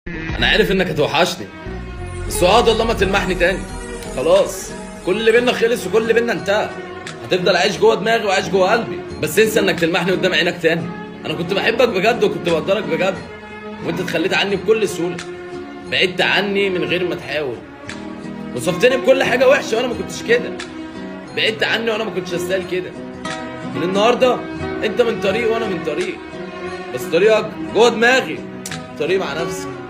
انا عارف انك هتوحشني بس وعد والله ما تلمحني تاني خلاص كل اللي بينا خلص وكل اللي بينا انتهى هتفضل عايش جوه دماغي وعايش جوه قلبي بس انسى انك تلمحني قدام عينك تاني انا كنت بحبك بجد وكنت بقدرك بجد وانت اتخليت عني بكل سهوله بعدت عني من غير ما تحاول وصفتني بكل حاجه وحشه وانا ما كنتش كده بعدت عني وانا ما كنتش استاهل كده من النهارده انت من طريق وانا من طريق بس طريقك جوه دماغي طريق مع نفسي